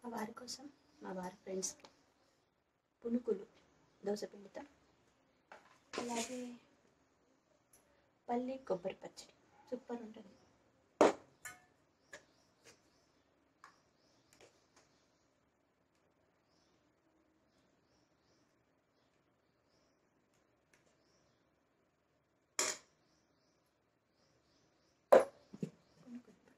మా వారి కోసం మా వారి ఫ్రెండ్స్కి పునుకులు దోశపిండితో అలాగే పల్లి కొబ్బరి పచ్చడి సూపర్ ఉంటుంది పునుకులు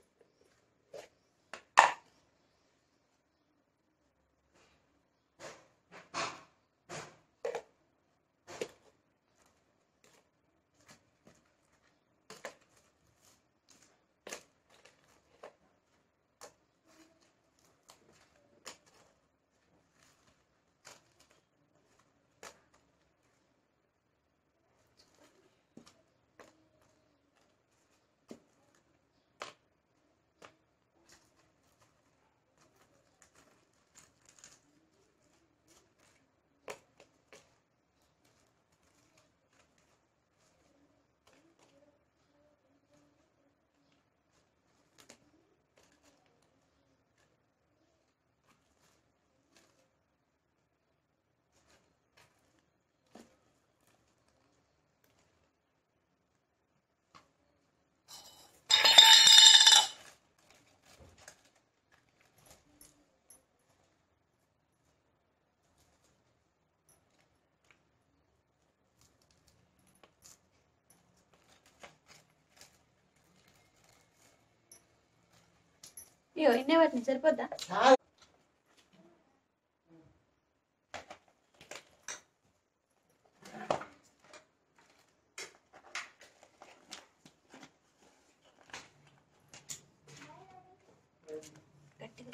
అయ్యో ఇన్నే వాటిని సరిపోద్దా గట్టిగా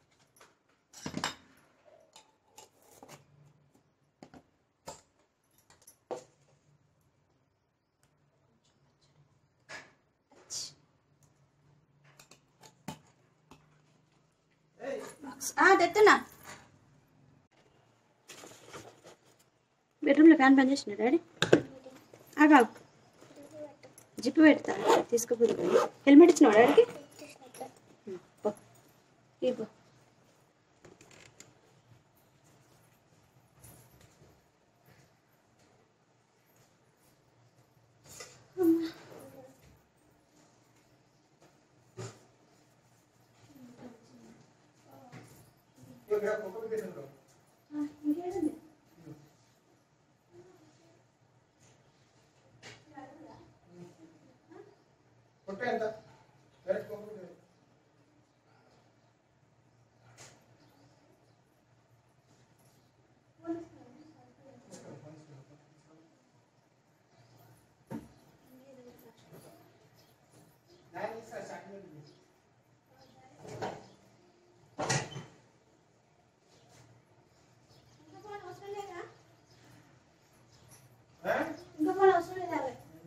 ఆ, తెస్తున్నా బెడ్రూమ్లో ఫ్యాన్ బంద్ చేసిన డాడీ ఆగా జిప్పు పెడతా తీసుకోపోయి హెల్మెట్ ఇచ్చినావు డాడీకి ఉమ్, పో ఇవ్వు ఇంకేదండి ఇంకా ఫోన్ అవసరం లేదా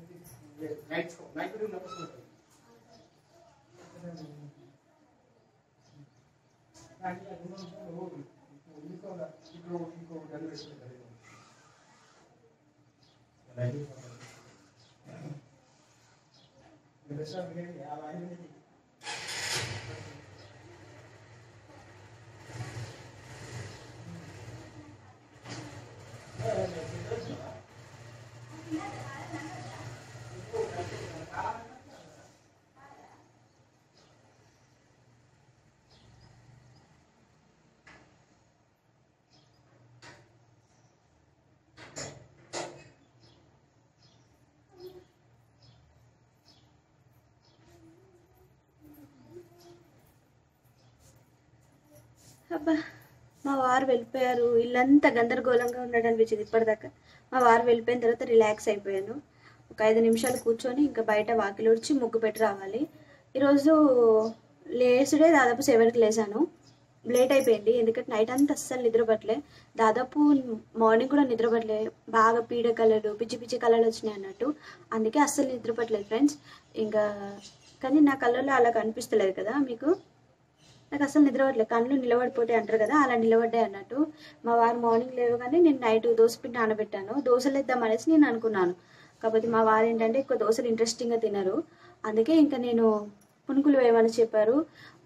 అబ్బా మా వారు వెళ్ళిపోయారు ఇల్లంతా గందరగోళంగా ఉన్నాడు అనిపించింది ఇప్పటిదాకా మా వారు వెళ్ళిపోయిన తర్వాత రిలాక్స్ అయిపోయాను ఒక ఐదు నిమిషాలు కూర్చొని ఇంకా బయట వాకిలి ఉడిచి ముగ్గు పెట్టి రావాలి ఈరోజు లేసుడే దాదాపు సెవెన్కి లేసాను లేట్ అయిపోయింది ఎందుకంటే నైట్ అంతా అస్సలు నిద్రపట్టలే దాదాపు మార్నింగ్ కూడా నిద్రపట్టలే బాగా పీడ కలర్లు పిచ్చి పిచ్చి కలర్లు వచ్చినాయి అన్నట్టు అందుకే అస్సలు నిద్రపట్టలేదు ఫ్రెండ్స్ ఇంకా కానీ నా కళ్ళల్లో అలా కనిపిస్తలేదు కదా మీకు నాకు అసలు నిద్ర పట్టలేదు కళ్ళు నిలబడిపోతే అంటారు కదా అలా నిలబడ్డాయి అన్నట్టు మా వారు మార్నింగ్ లేవగానే నేను నైట్ దోశపిండి నానబెట్టాను దోశలు ఇద్దాం అనేసి నేను అనుకున్నాను కాకపోతే మా వారు ఏంటంటే ఎక్కువ దోశలు ఇంట్రెస్టింగ్గా తినరు అందుకే ఇంకా నేను పునుకులు వేయమని చెప్పారు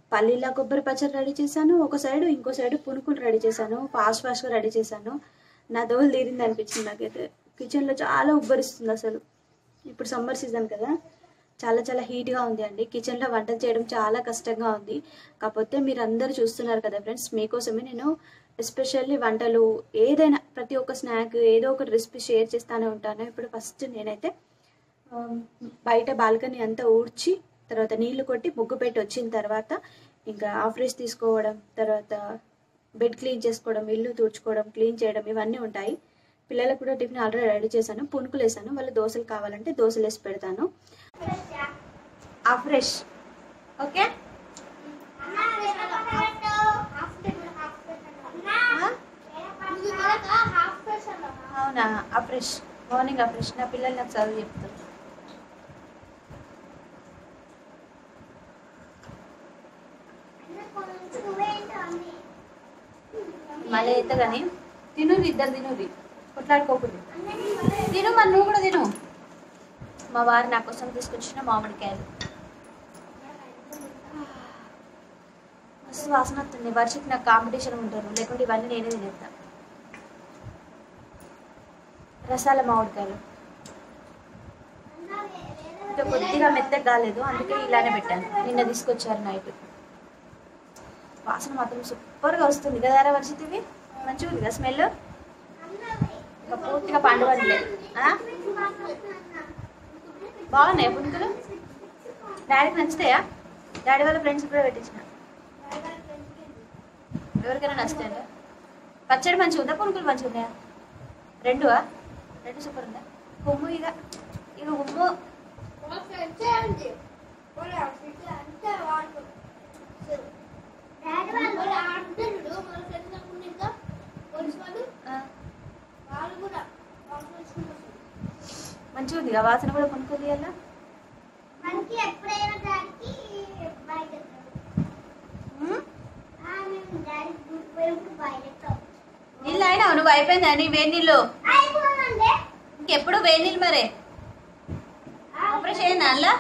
పల్లీల కొబ్బరి పచ్చడి రెడీ చేశాను ఒక సైడ్ ఇంకో సైడ్ పునుకులు రెడీ చేశాను ఫాస్ట్ ఫాస్ట్గా రెడీ చేశాను నా దోలు తీరింది అనిపించింది నాకైతే కిచెన్లో చాలా ఉబ్బరిస్తుంది అసలు ఇప్పుడు సమ్మర్ సీజన్ కదా చాలా చాలా హీట్గా ఉంది అండి కిచెన్లో వంట చేయడం చాలా కష్టంగా ఉంది కాకపోతే మీరు అందరూ చూస్తున్నారు కదా ఫ్రెండ్స్ మీకోసమే నేను ఎస్పెషల్లీ వంటలు ఏదైనా ప్రతి ఒక్క స్నాక్ ఏదో ఒక రెసిపీ షేర్ చేస్తూనే ఉంటాను ఇప్పుడు ఫస్ట్ నేనైతే ఆ, బయట బాల్కనీ అంతా ఊడ్చి తర్వాత నీళ్లు కొట్టి ముగ్గు పెట్టి వచ్చిన తర్వాత ఇంకా ఆఫ్రెష్ తీసుకోవడం తర్వాత బెడ్ క్లీన్ చేసుకోవడం ఇల్లు తుడుచుకోవడం క్లీన్ చేయడం ఇవన్నీ ఉంటాయి పిల్లలకు కూడా టిఫిన్ ఆల్రెడీ రెడీ చేశాను పునుకులు వేసాను వాళ్ళు దోశలు కావాలంటే దోశలు వేసి పెడతాను ఆఫ్రెష్ ఓకే అవునా అఫ్రెష్ మార్నింగ్ అఫ్రెష్ నా పిల్లలు నాకు చదువు చెప్తారు మళ్ళీ అయితే కానీ తినురి ఇద్దరు తినురి కొట్లాడుకోకూడదు తిను మరి నువ్వు కూడా తిను మా వారు నా కోసం తీసుకొచ్చిన మామిడికాయలు మస్తు వాసన వస్తుంది వర్షకి నాకు కాంపిటీషన్ ఉంటారు లేకుంటే ఇవన్నీ నేనే తినేస్తా రసాల మామిడికాయలు ఇంకా కొద్దిగా మెత్తగా కాలేదు అందుకే ఇలానే పెట్టాను నిన్న తీసుకొచ్చారు నైట్ వాసన మాత్రం సూపర్గా వస్తుంది కదా వర్షితివి మంచిగా ఉంది కదా స్మెల్ ఇంకా పూర్తిగా పండు పండులే బాగున్నాయి పునుకులు డాడీకి నచ్చుతాయా డాడీ వాళ్ళ ఫ్రెండ్స్ కూడా పెట్టించిన ఎవరికైనా నచ్చుతాయండి పచ్చడి మంచిగా ఉందా పునుకులు మంచిగా ఉన్నాయా రెండువా రెండు సూపర్ ఉందా ఉమ్ము ఇక ఇక ఉమ్ము ఆ, మంచిగా ఉంది కదా వాసన కూడా పునుకులు తీయాలా మనకి ఎప్పుడైనా దానికి బయట ఉమ్? మేము డాడీ పోయినప్పుడు బయట నీళ్ళు అయినా నువ్వు అయిపోయిందా నీ వేడి నీళ్ళు అయిపోమండి ఇంకెప్పుడు వేడి నీళ్ళు మరే ఆపరేషన్ అయిందా అందులో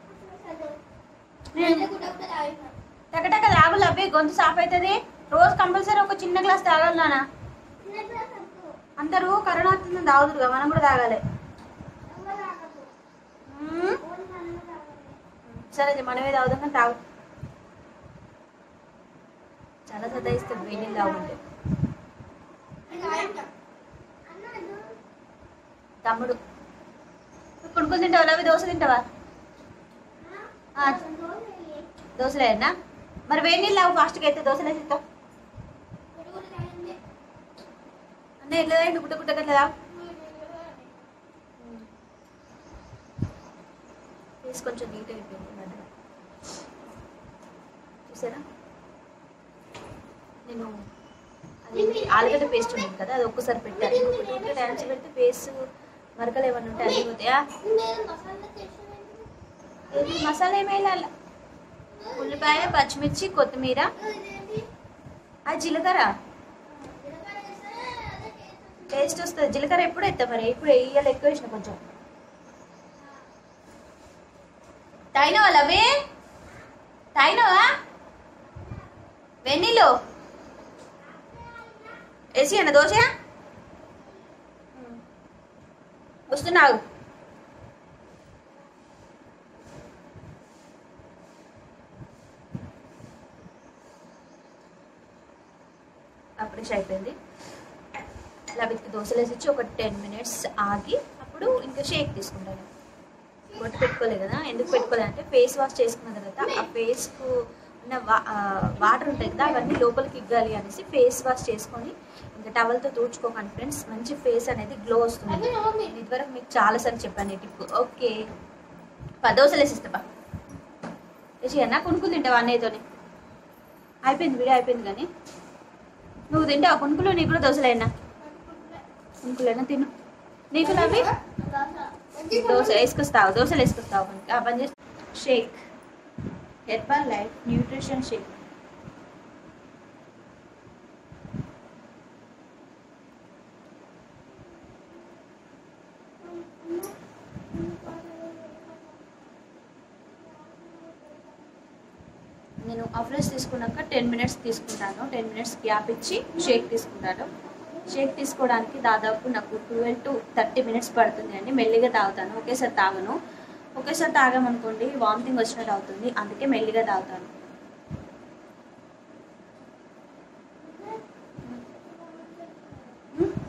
టకటక తాగులు అవి గొంతు సాఫ్ అవుతుంది రోజు కంపల్సరీ ఒక చిన్న గ్లాస్ తాగాలి నాన్న అందరూ కరోనా వస్తుందని తాగుదురుగా మనం కూడా తాగాలి ఉమ్? సరే అయితే మనమే తాగుదాం కానీ తాగు చాలా సదాయిస్తుంది వేడి నీళ్ళు తాగుంటే తమ్ముడు నువ్వు పుణుకులు తింటావా అవి దోశ తింటావా ఆ, దోశలేనా మరి వేడి నీళ్ళు తాగు ఫాస్ట్గా అయితే దోశలు వేసి ఇస్తావు అన్న ఎట్లా తాగి గుట్ట గుట్ట గట్ల తాగు ఫేస్ కొంచెం నీట్ అయిపోయింది మధ్యలో. చూసారా నేను అది ఆలుగడ్డ పేస్ట్ ఉంది కదా అది ఒక్కసారి పెట్టాను ఇంకొక టూ త్రీ టైమ్స్ పెడితే ఫేస్ మరకలు ఏమన్నా ఉంటే అన్నీ పోతాయా ఏది మసాలా ఏమైనా ఉల్లిపాయ పచ్చిమిర్చి కొత్తిమీర అది జీలకర్ర టేస్ట్ వస్తుంది జీలకర్ర ఎప్పుడు ఎత్తా మరి ఇప్పుడు వేయాలి ఎక్కువ వేసిన కొంచెం తాయినవా లవే తాయినవా వెన్నీళ్ళు వేసి అన్న దోశ వస్తున్నావు అప్పుడే అయిపోయింది లభిత్కి దోశలు వేసి ఇచ్చి ఒక టెన్ మినిట్స్ ఆగి అప్పుడు ఇంకా షేక్ తీసుకుంటాను బొట్టు పెట్టుకోలే కదా ఎందుకు పెట్టుకోలే అంటే ఫేస్ వాష్ చేసుకున్న తర్వాత ఆ ఫేస్కు ఉన్న వా- ఆ, వాటర్ ఉంటాయి కదా అవన్నీ లోపలికి ఇగ్గాలి అనేసి ఫేస్ వాష్ చేసుకొని ఇంకా టవల్తో తుడుచుకోకండి ఫ్రెండ్స్ మంచి ఫేస్ అనేది గ్లో వస్తుంది నేను ఇదివరకు మీకు చాలాసార్లు చెప్పాను ఈ టిప్ ఓకే పా దోశలు వేసిస్తా వేసి అన్న కొనుక్కులు తింటావా అన్నయ్యతోని అయిపోయింది వీడియో అయిపోయింది కానీ నువ్వు తింటావా కొనుక్కులు నీకు కూడా దోశలైనా కొనుక్కులైనా తిను నీకు నవ్వి దోశ వేసుకొస్తావు దోశలు వేసుకొస్తావు మనకి ఆ పని చేసి shake herbal life nutrition shake నేను అఫ్రెష్ తీసుకున్నాక టెన్ మినిట్స్ తీసుకుంటాను టెన్ మినిట్స్ గ్యాప్ ఇచ్చి షేక్ తీసుకుంటాను షేక్ తీసుకోవడానికి దాదాపు నాకు ట్వెల్వ్ టు థర్టీ మినిట్స్ పడుతుంది అండి మెల్లిగా తాగుతాను ఒకేసారి తాగను ఒకేసారి తాగామనుకోండి వామిటింగ్ వచ్చినట్టు అవుతుంది అందుకే మెల్లిగా తాగుతాను ఉమ్,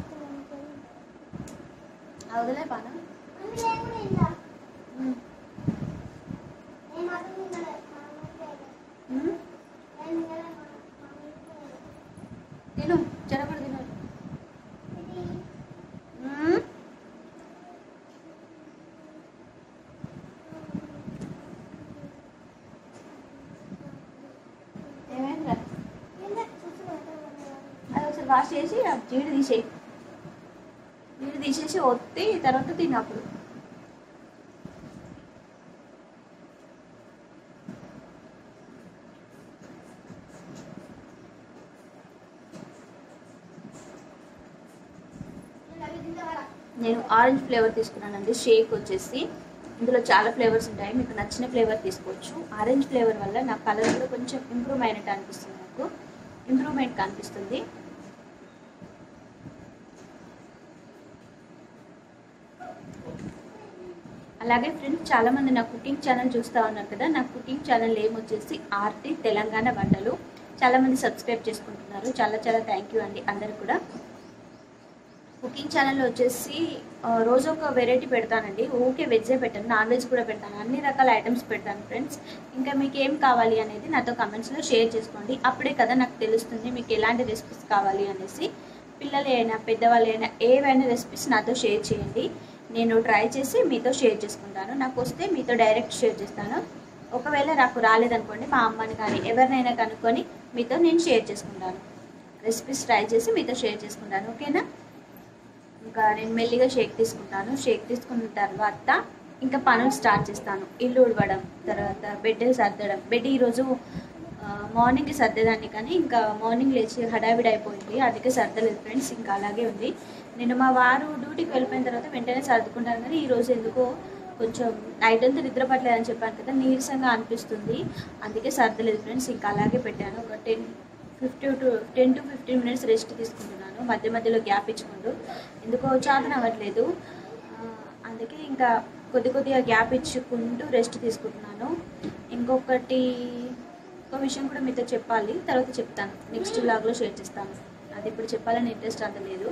అవుదులే పానా మమ్మీ నేను కూడా ఇందా. ఉమ్, నేను మాత్రం తినలే. మా మమ్మీ తినలే. ఉమ్. నేను తినలే, మా మమ్మీ తినలే. తిను జరగడు తిను ఇది ఉమ్. ఏమైందిరా ఏందా? చూసి పెట్టాలి. అది ఒకసారి వాష్ చేసి ఆ జీడి తీసేయి జీడి తీసేసి ఒత్తి తర్వాత తిను అప్పుడు నేను అవి తింటావా? నేను ఆరెంజ్ ఫ్లేవర్ తీసుకున్నానండి షేక్ వచ్చేసి ఇందులో చాలా ఫ్లేవర్స్ ఉంటాయి మీకు నచ్చిన ఫ్లేవర్ తీసుకోవచ్చు ఆరెంజ్ ఫ్లేవర్ వల్ల నా కలర్ కూడా కొంచెం ఇంప్రూవ్ అయినట్టు అనిపిస్తుంది నాకు ఇంప్రూవ్మెంట్ కనిపిస్తుంది అలాగే ఫ్రెండ్స్ చాలా మంది నా కుకింగ్ ఛానల్ చూస్తూ ఉన్నారు కదా నా కుకింగ్ ఛానల్ నేమ్ వచ్చేసి ఆర్తి తెలంగాణ వంటలు చాలా మంది సబ్స్క్రైబ్ చేసుకుంటున్నారు చాలా చాలా థ్యాంక్ యూ అండి అందరు కూడా కుకింగ్ ఛానల్లో వచ్చేసి ఆ, రోజు ఒక వెరైటీ పెడతానండి ఊకే వెజ్జే పెట్టాను నాన్ వెజ్ కూడా పెడతాను అన్ని రకాల ఐటమ్స్ పెడతాను ఫ్రెండ్స్ ఇంకా మీకు ఏం కావాలి అనేది నాతో కమెంట్స్లో షేర్ చేసుకోండి అప్పుడే కదా నాకు తెలుస్తుంది మీకు ఎలాంటి రెసిపీస్ కావాలి అనేసి పిల్లలు అయినా పెద్దవాళ్ళు అయినా ఏవైనా రెసిపీస్ నాతో షేర్ చేయండి నేను ట్రై చేసి మీతో షేర్ చేసుకుంటాను నాకు వస్తే మీతో డైరెక్ట్ షేర్ చేస్తాను ఒకవేళ నాకు రాలేదనుకోండి మా అమ్మని కానీ ఎవరినైనా కనుక్కొని మీతో నేను షేర్ చేసుకుంటాను రెసిపీస్ ట్రై చేసి మీతో షేర్ చేసుకుంటాను ఓకేనా ఇంకా నేను మెల్లిగా షేక్ తీసుకుంటాను షేక్ తీసుకున్న తర్వాత ఇంకా పనులు స్టార్ట్ చేస్తాను ఇల్లు ఉడవడం తర్వాత బెడ్ సర్దడం బెడ్ ఈరోజు ఆ, మార్నింగ్కి సర్దేదాన్ని కానీ ఇంకా మార్నింగ్ లేచి హడావిడి అయిపోయింది అందుకే సర్దలేదు ఫ్రెండ్స్ ఇంకా అలాగే ఉంది నేను మా వారు డ్యూటీకి వెళ్ళిపోయిన తర్వాత వెంటనే సర్దుకుంటాను కానీ ఈరోజు ఎందుకో కొంచెం నైట్ అంతా నిద్ర పట్టలేదని చెప్పాను కదా నీరసంగా అనిపిస్తుంది అందుకే సర్దలేదు ఫ్రెండ్స్ ఇంకా అలాగే పెట్టాను ఒక ten fifty to ten to fifteen minutes rest తీసుకుంటున్నాను మధ్య మధ్యలో గ్యాప్ ఇచ్చుకుంటూ ఎందుకో చాతన అవ్వట్లేదు ఆ, అందుకే ఇంకా కొద్ది కొద్దిగా గ్యాప్ ఇచ్చుకుంటూ రెస్ట్ తీసుకుంటున్నాను ఇంకొకటి ఒక విషయం కూడా మీతో చెప్పాలి తర్వాత చెప్తాను నెక్స్ట్ వ్లాగ్లో షేర్ చేస్తాను అది ఇప్పుడు చెప్పాలని ఇంట్రెస్ట్ అంత లేదు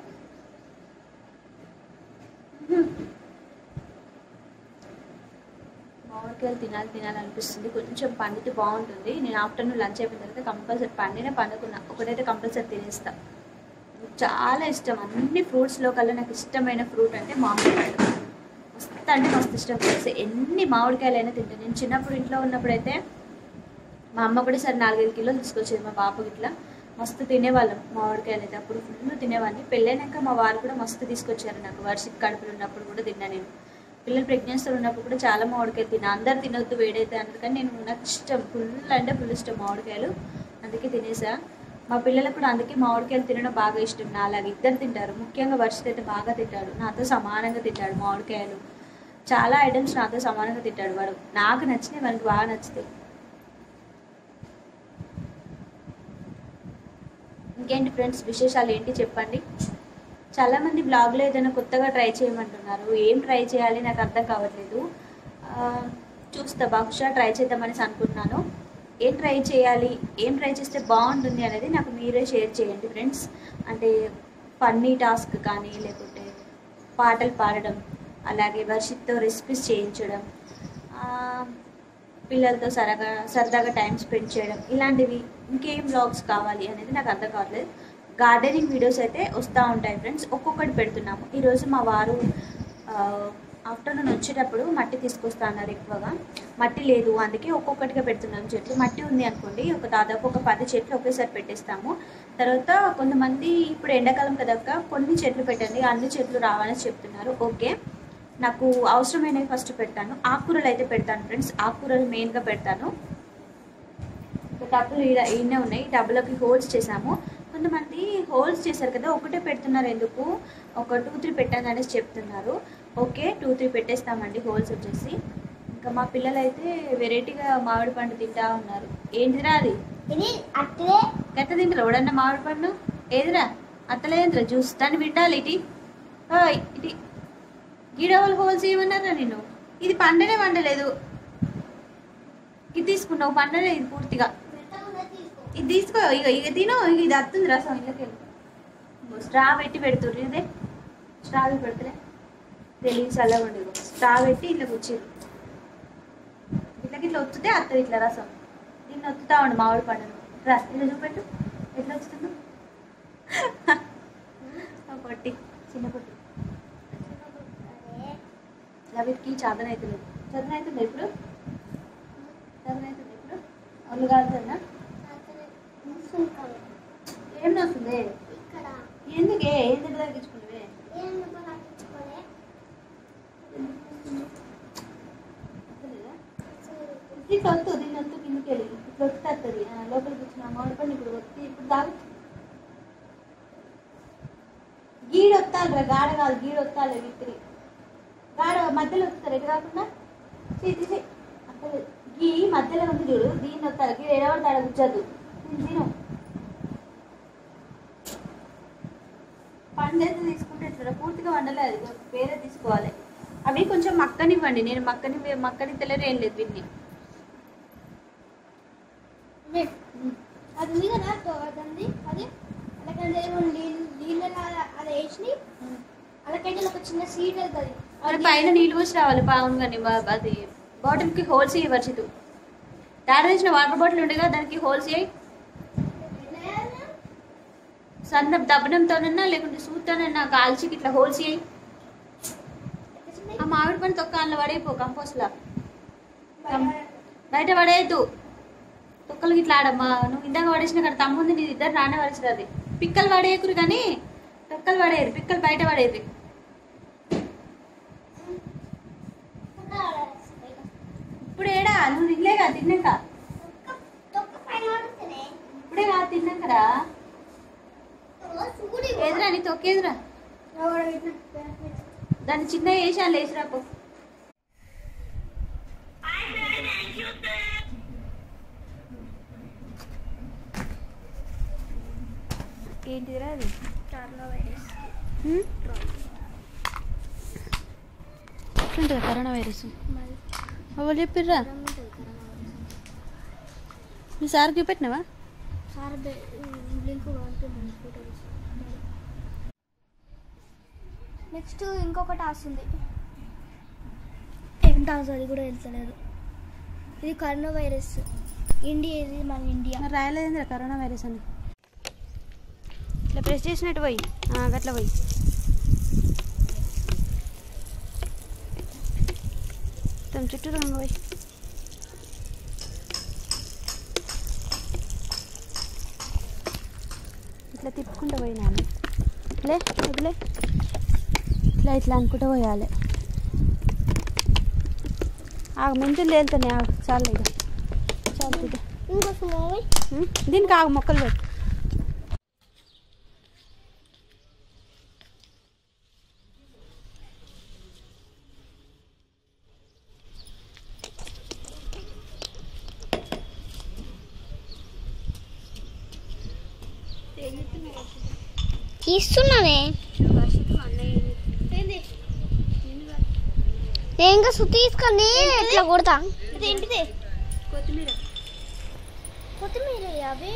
మామిడికాయలు తినాలి తినాలి అనిపిస్తుంది కొంచెం పండితే బాగుంటుంది నేను ఆఫ్టర్నూన్ లంచ్ అయిపోయిన తర్వాత కంపల్సరీ పండినే పండుకున్నా ఒకటైతే కంపల్సరీ తినేస్తా చాలా ఇష్టం అన్ని ఫ్రూట్స్లో కల్లా నాకు ఇష్టమైన ఫ్రూట్ అంటే మామిడికాయలు మస్తు అంటే మస్తు ఇష్టం ఫ్రూట్స్ ఎన్ని మామిడికాయలైనా తింటాను నేను చిన్నప్పుడు ఇంట్లో ఉన్నప్పుడైతే మా అమ్మ కూడా సరే నాలుగైదు కిలోలు తీసుకొచ్చేది మా పాపకి ఇట్లా మస్తు తినేవాళ్ళం మామిడికాయలు అయితే అప్పుడు ఫుల్ తినేవాడిని పెళ్ళైనాక మా వారు కూడా మస్తు తీసుకొచ్చారు నాకు వర్షిక్ కడుపులు ఉన్నప్పుడు కూడా తిన్నా నేను పిల్లలు ప్రెగ్నెన్సీలో ఉన్నప్పుడు కూడా చాలా మామిడికాయలు తిన్నా అందరు తినొద్దు వేడైతే అన్నారు కానీ నేను నాకు ఇష్టం ఫుల్ అంటే ఫుల్ ఇష్టం మామిడికాయలు అందుకే తినేసా మా పిల్లలకు కూడా అందుకే మామిడికాయలు తినడం బాగా ఇష్టం నా అలాగే ఇద్దరు తింటారు ముఖ్యంగా వర్షిత్ అయితే బాగా తింటాడు నాతో సమానంగా తింటాడు మామిడికాయలు చాలా ఐటమ్స్ నాతో సమానంగా తింటాడు వాడు నాకు నచ్చినాయి వానికి బాగా నచ్చుతాయి ఇంకేంటి ఫ్రెండ్స్ విశేషాలు ఏంటి చెప్పండి చాలామంది బ్లాగ్లో ఏదైనా కొత్తగా ట్రై చేయమంటున్నారు ఏం ట్రై చేయాలి నాకు అర్థం కావట్లేదు ఆ, చూస్తా బహుశా ట్రై చేద్దామనేసి అనుకుంటున్నాను ఏం ట్రై చేయాలి ఏం ట్రై చేస్తే బాగుంటుంది అనేది నాకు మీరే షేర్ చేయండి ఫ్రెండ్స్ అంటే ఫన్నీ టాస్క్ కానీ లేకుంటే పాటలు పాడడం అలాగే వర్షిత్తో రెసిపీస్ చేయించడం ఆ, పిల్లలతో సరగా సరదాగా టైం స్పెండ్ చేయడం ఇలాంటివి ఇంకేం బ్లాగ్స్ కావాలి అనేది నాకు అర్థం కావట్లేదు గార్డెనింగ్ వీడియోస్ అయితే వస్తూ ఉంటాయి ఫ్రెండ్స్ ఒక్కొక్కటి పెడుతున్నాము ఈరోజు మా వారు ఆఫ్టర్నూన్ వచ్చేటప్పుడు మట్టి తీసుకొస్తా అన్నారు ఎక్కువగా మట్టి లేదు అందుకే ఒక్కొక్కటిగా పెడుతున్నాం చెట్లు మట్టి ఉంది అనుకోండి ఒక దాదాపు ఒక పది చెట్లు ఒకేసారి పెట్టేస్తాము తర్వాత కొంతమంది ఇప్పుడు ఎండాకాలం కదక్క కొన్ని చెట్లు పెట్టండి అన్ని చెట్లు రావాలని చెప్తున్నారు ఓకే నాకు అవసరమైనవి ఫస్ట్ పెడతాను ఆకుకూరలు అయితే పెడతాను ఫ్రెండ్స్ ఆకుకూరలు మెయిన్గా పెడతాను ఒక డబ్బులు ఈడ ఈయనే ఉన్నాయి ఈ డబ్బులకి హోల్స్ చేసాము కొంతమంది హోల్స్ చేశారు కదా ఒకటే పెడుతున్నారు ఎందుకు ఒక టూ త్రీ పెట్టండి అనేసి చెప్తున్నారు ఓకే టూ త్రీ పెట్టేస్తామండి హోల్స్ వచ్చేసి ఇంకా మా పిల్లలు అయితే వెరైటీగా మామిడి పండు తింటా ఉన్నారు ఏంటిదిరా అది ఇది అట్లే గట్ట తింటారు ఎవడన్నా మామిడి పండు ఏదిరా అత్తలేదురా జ్యూస్ దాన్ని విండాలి ఇటీ ఓయ్, ఇటీ గీడవల్ హోల్స్ ఏమన్నారా నేను ఇది పండనే పండలేదు ఇది తీసుకున్నావు పండనే ఇది పూర్తిగా పెట్టకుండా తీసుకో ఇది తీసుకో ఇక ఇక తిను ఇక ఇది అత్తుంది రసం ఇళ్ళకి స్ట్రా పెట్టి పెడుతుర్రు ఇదే స్ట్రా పెడతలే తెలివి చల్లగా ఉండదు స్ట్రా పెట్టి ఇట్లా కూర్చేది ఇట్లకి ఇట్లా వస్తుంటే అత్తది ఇట్లా రసం దీన్ని వత్తుతా ఉండు మామిడి పండును రా ఇలా చూపెట్టు ఎట్లా వస్తుందో ఆ పొట్టి చిన్న పొట్టి అరే లవిట్కి చాదన అవుతుంది చదన అవుతుంది ఇప్పుడు చదన అవుతుంది ఇప్పుడు ఒళ్ళు కాలుతుందా అట్లే ముసుంకాలి ఏం వస్తుంది ఇక్కడ ఎందుకే ఎందుకు తగ్గించుకున్నావే ఏం పట్టించుకోలే ఇట్లా వద్దు దీన్ని వద్దు కిందకి వెళ్ళి ఇట్లా వస్తే వస్తుంది లోపలికి వచ్చిన మామిడి పండు ఇప్పుడు వస్తే ఇప్పుడు దాగు గీడ వస్తాను గాడ కాదు గీడ వస్తాలే విత్తిరి గాడ మధ్యలో వస్తారు ఎటు కాకుండా చేసి చేసి అసలు గీ మధ్యలో ఉంది చూడు దీన్ని వస్తారు గీడ ఎడబడితే ఆడ కూర్చోద్దు దీన్ని తిను పండు అయితే తీసుకుంటే ఇట్లా పూర్తిగా వండలేదు అది వేరే తీసుకోవాలి అవి కొంచెం మక్కనివ్వండి నేను మక్కని మక్కని తెలియదు ఏం లేదు వీటిని అది ఉంది కదా అదండి అది అలాగే నీళ్ళు నీళ్ళ అది వేసి అలాగే ఒక చిన్న సీట్ వెళ్తుంది మరి పైన నీళ్ళు పోసి రావాలి పావును కానీ అది బాటిల్కి హోల్స్ ఇవ్వ వర్షితు డాడీ తెచ్చిన వాటర్ బాటిల్ ఉండేగా దానికి హోల్స్ చేయి సన్న దబ్బనంతోనన్నా లేకుంటే సూత్తోనన్నా కాల్చికి ఇట్లా హోల్స్ చేయి ఆ మామిడి పండు తొక్క అందులో పడైపో కంపోస్ట్లా బయట పడేయద్దు తొక్కలు ఇట్లా ఆడమ్మా నువ్వు ఇందాక పడేసిన అక్కడ తమ్ముంది నీ ఇద్దరు నాన్న పడేసారు అది పిక్కలు పడేయకురు కానీ తొక్కలు పడేయరు పిక్కలు బయట పడేది ఇప్పుడు ఏడా నువ్వు తినలేగా తిన్నాక తొక్క పైన పడుతుంది ఇప్పుడే కాదు తిన్నాకరా చూడి ఏదిరా నీ తొక్కేదిరా దాన్ని చిన్న వేసి లేచిరాపో ఏంటిదిరా అది కరోనా వైరస్ ఎట్లుంటుంది కరోనా వైరస్ మరి ఎవరు చెప్పిర్రా ఉంటుంది కరోనా వైరస్ మీ సార్ చూపెట్టినావా సార్ లింక్ ఉంటుంది ఫోటోస్ నెక్స్ట్ ఇంకొక టాస్ ఉంది ఏం టాస్ అది కూడా వెళ్తలేదు ఇది కరోనా వైరస్ ఇండియా ఇది మన ఇండియా మరి రాయలేదేంద్రా కరోనా వైరస్ అని ఇట్లా ప్రెస్ చేసినట్టు పోయి ఆ, గట్ల పోయి మొత్తం చుట్టూ రంగు పోయి ఇట్లా తిప్పుకుంటూ పోయినా లే వదిలే ఇట్లా ఇట్లా అనుకుంటూ పోయాలి ఆగు మెంతులు తేలుతానే ఆగు చాలు ఇక చాలు ఇక ఇంకోసం మూవీ ఉం? దీనికి ఆగు మొక్కలు పెట్టు తీస్తున్నానే నేను ఇంకా సుత్తి తీసుకొని ఇట్లా కొడతా ఇది ఏంటిది కొత్తిమీర కొత్తిమీర అవి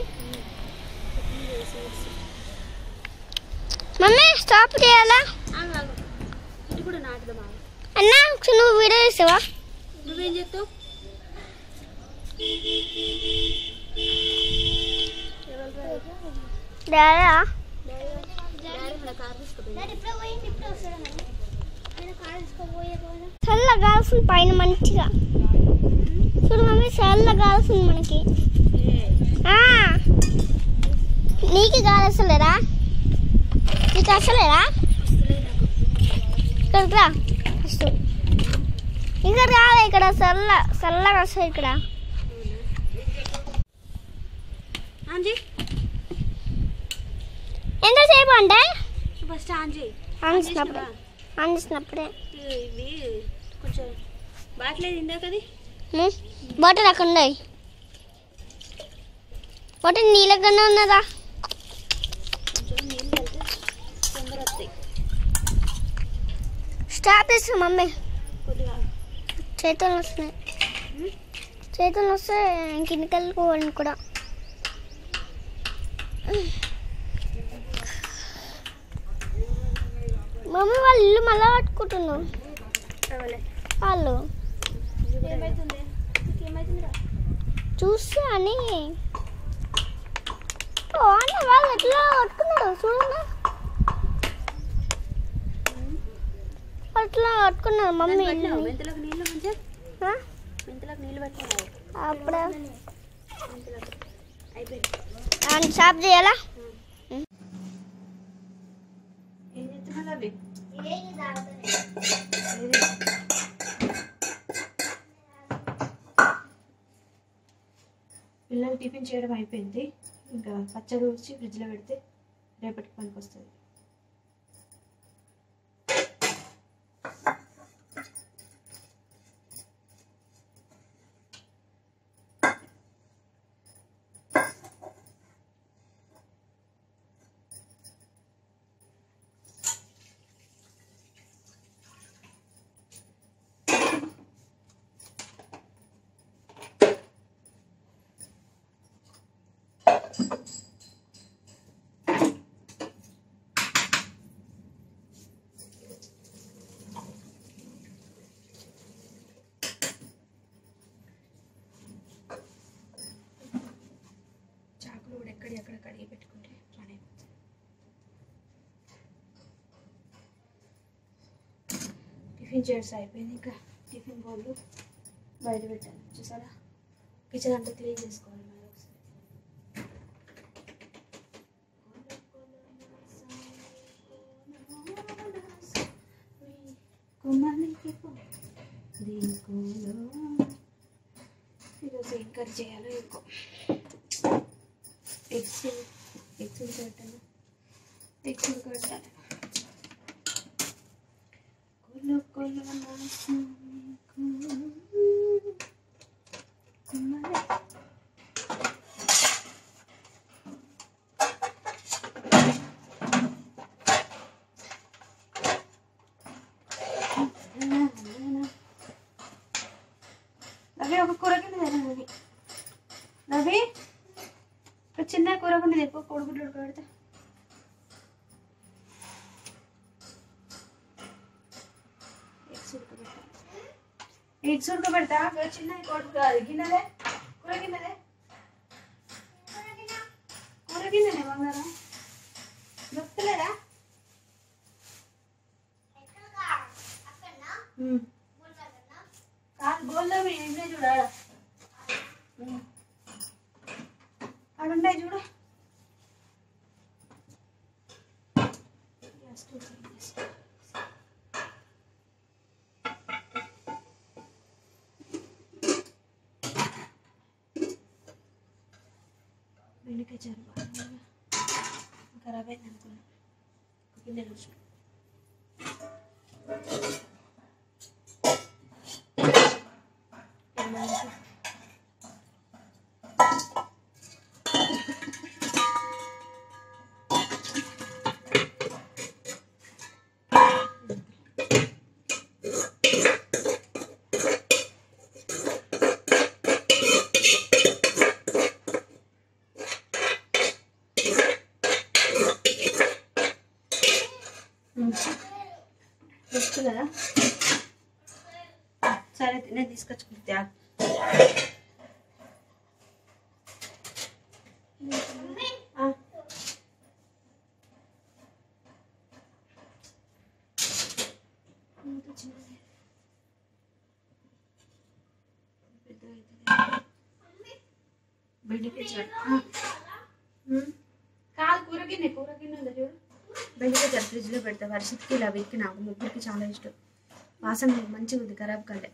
మమ్మీ స్టాప్ చేయాలా ఇది కూడా నాటుదామా అన్నా ఒకసారి నువ్వు వీడియో చేసావా నువ్వేం చేస్తావు డాడా కార్ తీసుకుపోయి చల్ల కాల్సింది పైన మంచిగా చూడు మమ్మీ చల్ల కాల్సింది మనకి ఆ, నీకు కాల్సలేరా నీకు అసలేరా ఇక్కడికి రా ఫస్ట్ ఇక్కడ రాలే ఇక్కడ చల్ల చల్లగా వస్తుంది ఇక్కడ ఆంజీ ఎంతసేపు అంటే ఫస్ట్ ఆంజీ అందిస్తున్నప్పుడే అందిస్తున్నప్పుడే ఇవి కొంచెం బాట్లేదు ఇందాకది బాటిల్ అక్కడ ఉన్నాయి బాటిల్ నీళ్ళకన్నా ఉన్నదా కొంచెం నీళ్ళు కలిపితే తొందర వస్తాయి స్టాప్ చేస్తా మమ్మీ కొద్దిగా చేతులు వస్తున్నాయి చేతులు వస్తే కిందకి వెళ్ళిపోవాలి కూడా మమ్మీ వాళ్ళు ఇల్లు మళ్ళా కట్టుకుంటున్నారు కావాలి వాళ్ళు ఏమవుతుంది ఏమవుతుందిరా చూస్తే అని ఓ అన్న వాళ్ళు ఎట్లా కట్టుకున్నారు చూడండి అట్లా కట్టుకున్నారు మమ్మీ పెట్టినావు ఇల్లు మెంతులకు నీళ్ళు మంచిగా ఆ? మెంతులకు నీళ్ళు పెట్టినావు అప్పుడు మెంతులకు అయిపోయింది ఆయన స్టాప్ చేయాలా ఏం చెప్తున్నారు అవి ఏది? పిల్లలు టిఫిన్ చేయడం అయిపోయింది ఇంకా పచ్చడి వచ్చి ఫ్రిడ్జ్లో పెడితే రేపటికి పనికి వస్తుంది చాకులు కూడా ఎక్కడి ఎక్కడ కడిగి పెట్టుకుంటే పని అయిపోతుంది టిఫిన్ చేయడం అయిపోయింది ఇంకా టిఫిన్ బౌల్ బయట పెట్టాను చూసారా కిచెన్ అంతా క్లీన్ చేసుకోవాలి మరి ఒకసారి కుమారికి దీనికోలో ఈరోజు ఏం కర్రీ చేయాలో ఇంకో ఎగ్స్ ఎగ్స్ పెట్టాను ఎగ్స్ పెట్టాను కొలు కొలు నా స్వామి కొలు. కుమారి. రవి ఒక కూర కింద తిన రవి రవి ఒక చిన్న కూర కింద తెప్పు కోడిగుడ్లు ఉడకబెడతా ఎగ్స్ ఉడకబెడతా ఎగ్స్ ఉడకబెడతా ఒక చిన్న కోడి కాదు గిన్నెలే కూర గిన్నెలే కూర గిన్నెలే బంగారం దొరుకుతలేదా ఉమ్. కాదు బోల్లో ఏమే చూడాల అడుండే చూడు Just to clean this. బెండకాయ చారు బాగా ఖరాబ్ అయింది అనుకున్నా ఒక గిన్నె చూసుకో వస్తుంది కదా సరే నేను తీసుకొచ్చుకుంటా ఆ. ఇంత చిన్నది. పెద్దగా అవుతుంది. బెండకాయ చారు ఆ. ఉమ్. కాదు కూర గిన్నె కూర గిన్నె ఉందా చూడు బెండకాయ చారు ఫ్రిడ్జ్లో పెడతా వర్షిత్కి ఇలా వీక్కి నాకు ముగ్గురికి చాలా ఇష్టం వాసన మంచిగా ఉంది ఖరాబ్ కంటే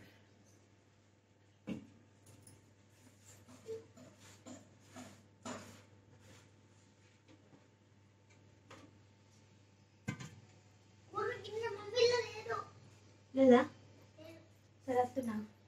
లేదా సరే వస్తున్నా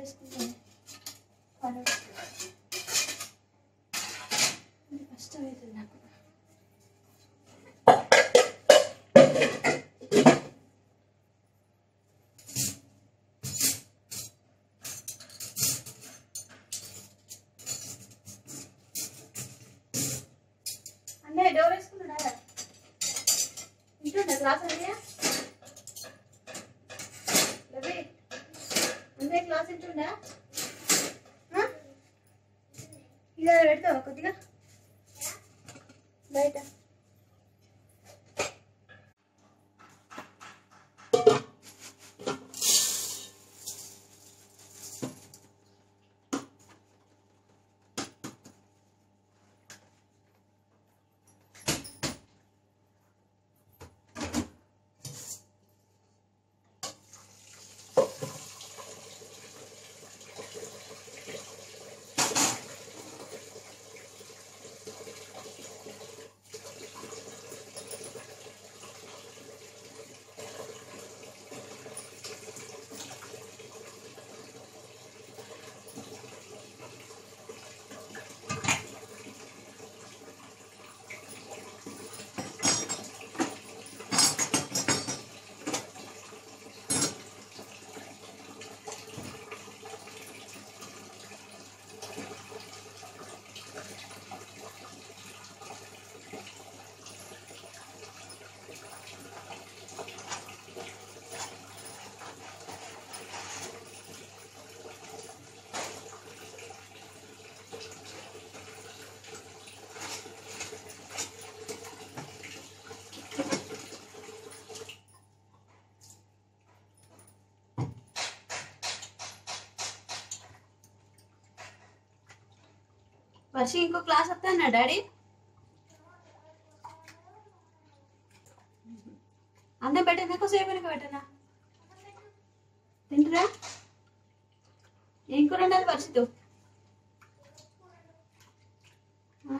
చేసుకుంటాను పని ఇది కష్టం అవుతుంది నాకు అన్నయ్య డోర్ వేసుకున్నాడా ఇంటుండే క్లాస్ అన్నయ్య రవి అన్నయ్య క్లాస్ ఇంటుండా ఆ? ఇక పెడతావా కొద్దిగా బయట వర్షి ఇంకో క్లాస్ వస్తానా డాడీ అందం పెట్టినాక సేపు వెనక పెట్టనా తింటురా ఏం కూర ఉండాలి వర్షితో ఆ,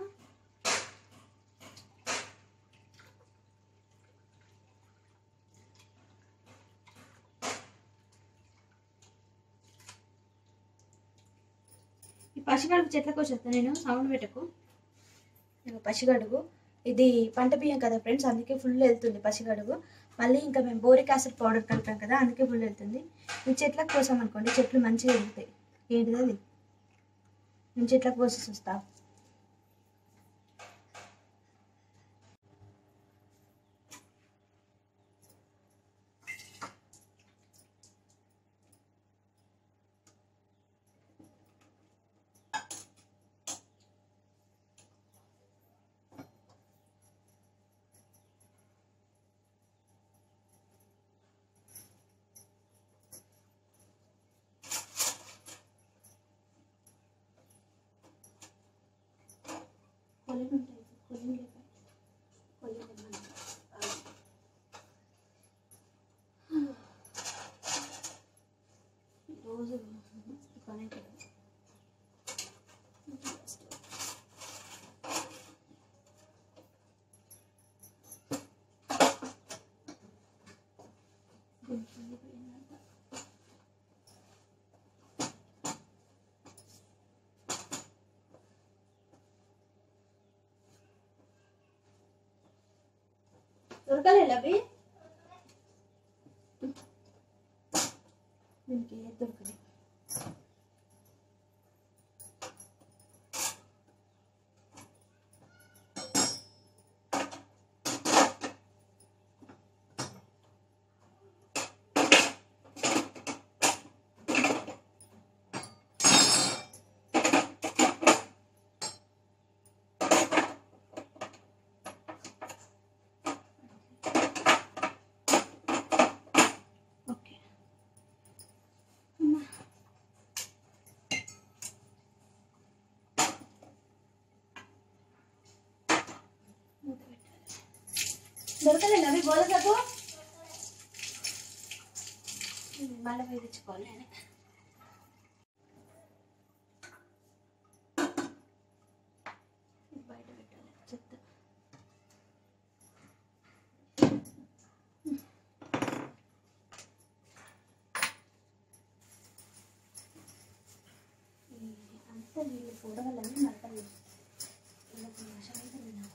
ఈ పసిగడుగు చెట్లకు వచ్చేస్తా నేను సౌండ్ పెట్టకు ఇక పసిగడుగు ఇది పంట బియ్యం కదా ఫ్రెండ్స్ అందుకే ఫుల్ వెళ్తుంది పసిగడుగు మళ్ళీ ఇంకా మేము బోరిక్ యాసిడ్ పౌడర్ కలిపాం కదా అందుకే ఫుల్ వెళ్తుంది ఈ చెట్లకు పోసాం అనుకోండి చెట్లు మంచిగా వెళ్తాయి ఏంటిది అది నేను చెట్లకు పోసేసి వస్తా కొలిమి ఉంటాయి కొలిమి లేక కొలిమి తెమ్మన్నా. రోజు పని అవుతుంది దొరకలేదు అవి దీనికి ఏది దొరకదు ఓకే అమ్మా. మూత పెట్టాలి. దొరకలేదు అవి గోలసకు మళ్ళీ పోయి తెచ్చుకోవాలి నేను ఇది బయట పెట్టాలి చెత్త వీళ్ళు చూడగలని నడపలేదు వీళ్ళకి నాశనం అవుతుంది నాకు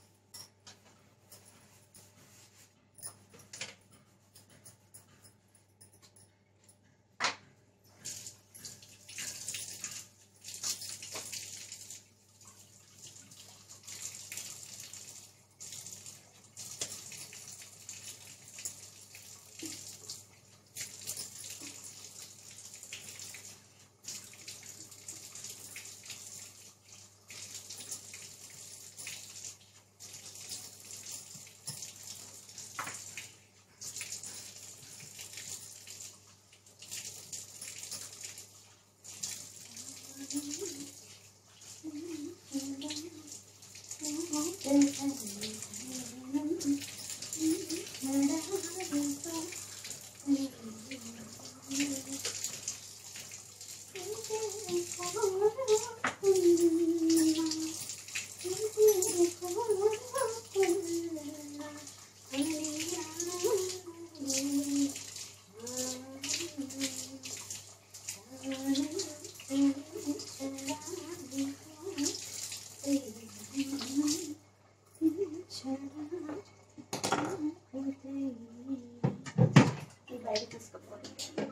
బయట తీసుకుపోవాలి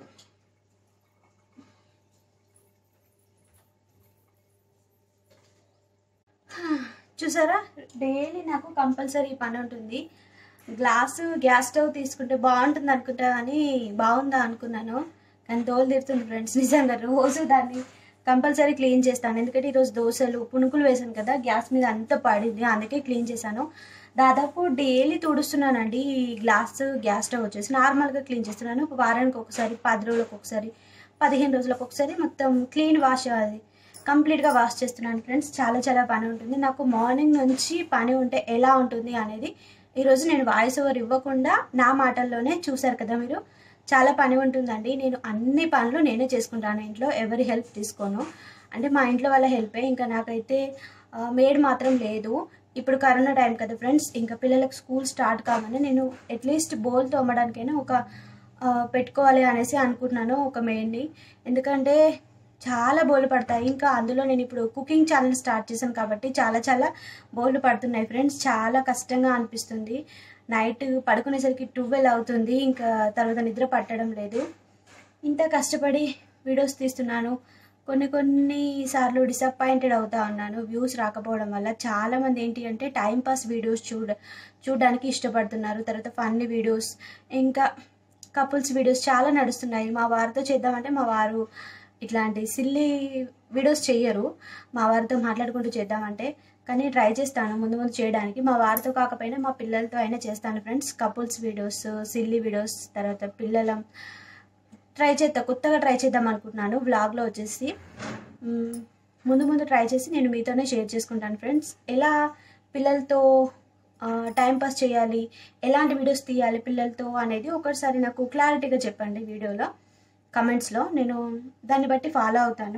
చూసారా డైలీ నాకు కంపల్సరీ పని ఉంటుంది గ్లాసు గ్యాస్ స్టవ్ తీసుకుంటే బాగుంటుంది అనుకుంటా కానీ బాగుందా అనుకున్నాను కానీ తోలు తీరుతుంది ఫ్రెండ్స్ నిజంగా రోజు దాన్ని కంపల్సరీ క్లీన్ చేస్తాను ఎందుకంటే ఈరోజు దోశలు పునుకులు వేసాను కదా గ్యాస్ మీద అంత పడింది అందుకే క్లీన్ చేశాను దాదాపు డైలీ తుడుస్తున్నానండి ఈ గ్లాస్ గ్యాస్ స్టవ్ వచ్చేసి నార్మల్గా క్లీన్ చేస్తున్నాను ఒక వారానికి ఒకసారి పది రోజులకు ఒకసారి పదిహేను రోజులకు ఒకసారి మొత్తం క్లీన్ వాష్ అది కంప్లీట్గా వాష్ చేస్తున్నాను ఫ్రెండ్స్ చాలా చాలా పని ఉంటుంది నాకు మార్నింగ్ నుంచి పని ఉంటే ఎలా ఉంటుంది అనేది ఈరోజు నేను వాయిస్ ఓవర్ ఇవ్వకుండా నా మాటల్లోనే చూశారు కదా మీరు చాలా పని ఉంటుందండి నేను అన్ని పనులు నేనే చేసుకుంటాను ఇంట్లో ఎవరి హెల్ప్ తీసుకోను అంటే మా ఇంట్లో వాళ్ళ హెల్పే ఇంకా నాకైతే మేడ్ మాత్రం లేదు ఇప్పుడు కరోనా టైం కదా ఫ్రెండ్స్ ఇంకా పిల్లలకు స్కూల్ స్టార్ట్ కాగానే నేను అట్లీస్ట్ బోల్ తోమడానికైనా ఒక ఆ, పెట్టుకోవాలి అనేసి అనుకుంటున్నాను ఒక మెయిన్ని ఎందుకంటే చాలా బోలు పడతాయి ఇంకా అందులో నేను ఇప్పుడు కుకింగ్ ఛానల్ స్టార్ట్ చేశాను కాబట్టి చాలా చాలా బోలు పడుతున్నాయి ఫ్రెండ్స్ చాలా కష్టంగా అనిపిస్తుంది నైట్ పడుకునేసరికి ట్వెల్వ్ అవుతుంది ఇంకా తర్వాత నిద్ర పట్టడం లేదు ఇంత కష్టపడి వీడియోస్ తీస్తున్నాను కొన్ని కొన్ని సార్లు డిసప్పాయింటెడ్ అవుతా ఉన్నాను వ్యూస్ రాకపోవడం వల్ల చాలా మంది ఏంటి అంటే టైం పాస్ వీడియోస్ చూడ చూడడానికి ఇష్టపడుతున్నారు తర్వాత ఫన్నీ వీడియోస్ ఇంకా కపుల్స్ వీడియోస్ చాలా నడుస్తున్నాయి మా వారితో చేద్దామంటే మా వారు ఇట్లాంటి సిల్లీ వీడియోస్ చెయ్యరు మా వారితో మాట్లాడుకుంటూ చేద్దామంటే కానీ ట్రై చేస్తాను ముందు ముందు చేయడానికి మా వారితో కాకపోయినా మా పిల్లలతో అయినా చేస్తాను friends couples videos silly videos తర్వాత పిల్లల ట్రై చేద్దాం కొత్తగా ట్రై చేద్దాం అనుకుంటున్నాను వ్లాగ్లో వచ్చేసి మ్మ్, ముందు ముందు ట్రై చేసి నేను మీతోనే షేర్ చేసుకుంటాను ఫ్రెండ్స్ ఎలా పిల్లలతో టైం పాస్ చేయాలి ఎలాంటి వీడియోస్ తీయాలి పిల్లలతో అనేది ఒకసారి నాకు క్లారిటీగా చెప్పండి వీడియోలో కమెంట్స్లో నేను దాన్ని బట్టి ఫాలో అవుతాను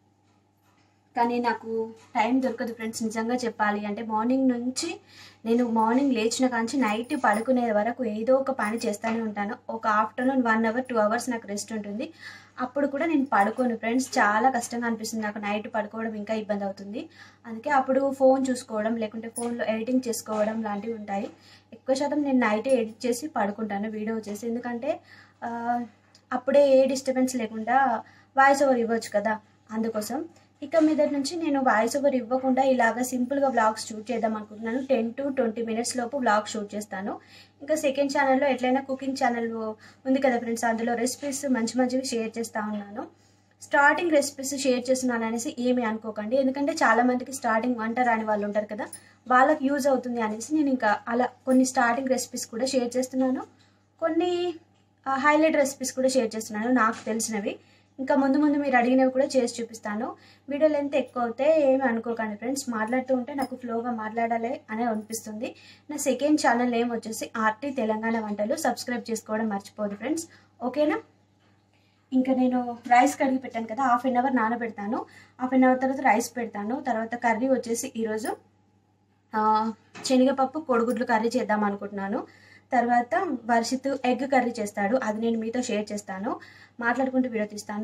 కానీ నాకు టైం దొరకదు ఫ్రెండ్స్ నిజంగా చెప్పాలి అంటే మార్నింగ్ నుంచి నేను మార్నింగ్ లేచిన కాంచి నైట్ పడుకునే వరకు ఏదో ఒక పని చేస్తూనే ఉంటాను ఒక afternoon one hour two hours నాకు రెస్ట్ ఉంటుంది అప్పుడు కూడా నేను పడుకోను ఫ్రెండ్స్ చాలా కష్టంగా అనిపిస్తుంది నాకు నైట్ పడుకోవడం ఇంకా ఇబ్బంది అవుతుంది అందుకే అప్పుడు ఫోన్ చూసుకోవడం లేకుంటే ఫోన్లో ఎడిటింగ్ చేసుకోవడం లాంటివి ఉంటాయి ఎక్కువ శాతం నేను నైటే ఎడిట్ చేసి పడుకుంటాను వీడియో వచ్చేసి ఎందుకంటే ఆ, అప్పుడే ఏ డిస్టర్బెన్స్ లేకుండా వాయిస్ ఓవర్ ఇవ్వచ్చు కదా అందుకోసం ఇక మీద నుంచి నేను వాయిస్ ఓవర్ ఇవ్వకుండా ఇలాగ సింపుల్గా వ్లాగ్స్ షూట్ చేద్దాం అనుకుంటున్నాను టెన్ టు ట్వంటీ మినిట్స్ లోపు వ్లాగ్ షూట్ చేస్తాను ఇంకా సెకండ్ ఛానల్లో ఎట్లయినా కుకింగ్ ఛానల్ ఉంది కదా ఫ్రెండ్స్ అందులో రెసిపీస్ మంచి మంచివి షేర్ చేస్తూ ఉన్నాను స్టార్టింగ్ రెసిపీస్ షేర్ చేస్తున్నాను అనేసి ఏమీ అనుకోకండి ఎందుకంటే చాలా మందికి స్టార్టింగ్ వంట రాని వాళ్ళు ఉంటారు కదా వాళ్ళకి యూజ్ అవుతుంది అనేసి నేను ఇంకా అలా కొన్ని స్టార్టింగ్ రెసిపీస్ కూడా షేర్ చేస్తున్నాను కొన్ని హైలైట్ రెసిపీస్ కూడా షేర్ చేస్తున్నాను నాకు తెలిసినవి ఇంకా ముందు ముందు మీరు అడిగినవి కూడా చేసి చూపిస్తాను వీడియో లెంత్ ఎక్కువ అవుతే ఏమి అనుకోకండి ఫ్రెండ్స్ మాట్లాడుతూ ఉంటే నాకు ఫ్లోగా మాట్లాడాలి అని అనిపిస్తుంది నా సెకండ్ ఛానల్ నేమ్ వచ్చేసి ఆర్టీ తెలంగాణ వంటలు సబ్స్క్రైబ్ చేసుకోవడం మర్చిపోదు ఫ్రెండ్స్ ఓకేనా ఇంకా నేను రైస్ కడిగి పెట్టాను కదా హాఫ్ అన్ అవర్ నానబెడతాను హాఫ్ అన్ అవర్ తర్వాత రైస్ పెడతాను తర్వాత కర్రీ వచ్చేసి ఈరోజు ఆ, శనగపప్పు కోడిగుడ్లు కర్రీ చేద్దాం అనుకుంటున్నాను తర్వాత వర్షిత్ ఎగ్ కర్రీ చేస్తాడు అది నేను మీతో షేర్ చేస్తాను మాట్లాడుకుంటూ వీడియో తీస్తాను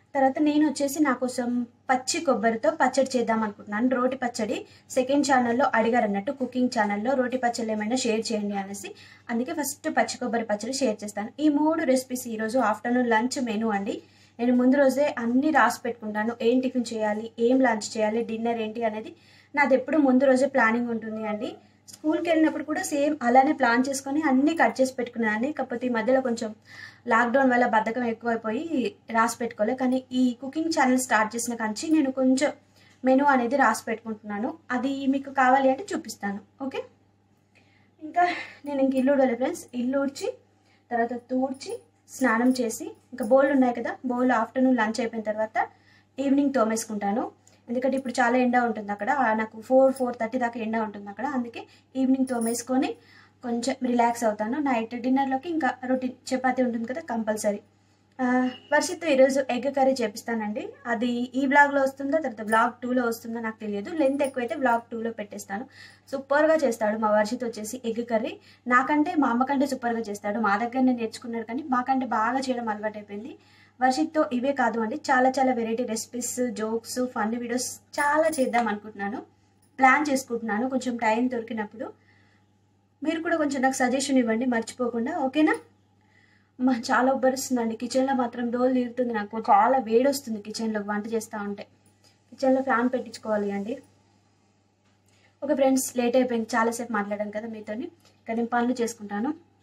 తర్వాత నేను వచ్చేసి నా కోసం పచ్చి కొబ్బరితో పచ్చడి చేద్దాం అనుకుంటున్నాను రోటి పచ్చడి సెకండ్ ఛానల్లో అడిగారు అన్నట్టు కుకింగ్ ఛానల్లో రోటి పచ్చళ్ళు ఏమైనా షేర్ చేయండి అనేసి అందుకే ఫస్ట్ పచ్చి కొబ్బరి పచ్చడి షేర్ చేస్తాను ఈ మూడు రెసిపీస్ ఈరోజు ఆఫ్టర్నూన్ లంచ్ మెనూ అండి నేను ముందు రోజే అన్ని రాసి పెట్టుకుంటాను ఏం టిఫిన్ చేయాలి ఏం లంచ్ చేయాలి డిన్నర్ ఏంటి అనేది నాది ఎప్పుడు ముందు రోజే ప్లానింగ్ ఉంటుంది అండి స్కూల్కి వెళ్ళినప్పుడు కూడా సేమ్ అలానే ప్లాన్ చేసుకొని అన్నీ కట్ చేసి పెట్టుకున్నాను కాకపోతే ఈ మధ్యలో కొంచెం లాక్డౌన్ వల్ల బద్ధకం ఎక్కువైపోయి రాసి పెట్టుకోలే కానీ ఈ కుకింగ్ ఛానల్ స్టార్ట్ చేసిన కంచి నేను కొంచెం మెనూ అనేది రాసి పెట్టుకుంటున్నాను అది మీకు కావాలి అంటే చూపిస్తాను ఓకే ఇంకా నేను ఇంక ఇల్లు ఊడలే ఫ్రెండ్స్ ఇల్లు ఊడ్చి తర్వాత తూడ్చి స్నానం చేసి ఇంకా బౌల్ ఉన్నాయి కదా బౌల్ ఆఫ్టర్నూన్ లంచ్ అయిపోయిన తర్వాత ఈవినింగ్ తోమేసుకుంటాను ఎందుకంటే ఇప్పుడు చాలా ఎండ ఉంటుంది అక్కడ ఆ, నాకు ఫోర్ ఫోర్ థర్టీ దాకా ఎండ ఉంటుంది అక్కడ అందుకే ఈవినింగ్ తోమేసుకొని కొంచెం రిలాక్స్ అవుతాను నైట్ డిన్నర్లోకి ఇంకా రొటీన్ చపాతీ ఉంటుంది కదా కంపల్సరీ వర్షితో ఈరోజు ఎగ్ కర్రీ చేపిస్తానండి అది ఈ బ్లాగ్లో వస్తుందో తర్వాత బ్లాగ్ టూలో వస్తుందో నాకు తెలియదు లెంత్ ఎక్కువైతే బ్లాగ్ టూలో పెట్టేస్తాను సూపర్గా చేస్తాడు మా వర్షిత్ వచ్చేసి ఎగ్ కర్రీ నాకంటే మా అమ్మ కంటే సూపర్గా చేస్తాడు మా దగ్గరనే నేర్చుకున్నాడు కానీ మాకంటే బాగా చేయడం అలవాటు అయిపోయింది వర్షిత్తో ఇవే కాదు అండి చాలా చాలా variety recipes jokes fun videos చాలా చేద్దాం అనుకుంటున్నాను ప్లాన్ చేసుకుంటున్నాను కొంచెం టైం దొరికినప్పుడు మీరు కూడా కొంచెం నాకు సజెషన్ ఇవ్వండి మర్చిపోకుండా ఓకేనా మా చాలా ఉబ్బరిస్తుందండి కిచెన్లో మాత్రం డోల్ తీరుతుంది నాకు చాలా వేడి వస్తుంది కిచెన్లో వంట చేస్తూ ఉంటే కిచెన్లో ఫ్యాన్ పెట్టించుకోవాలి అండి ఓకే ఫ్రెండ్స్ లేట్ అయిపోయింది చాలాసేపు మాట్లాడాను కదా మీతోని ఇంకా నేను పనులు చేసుకుంటాను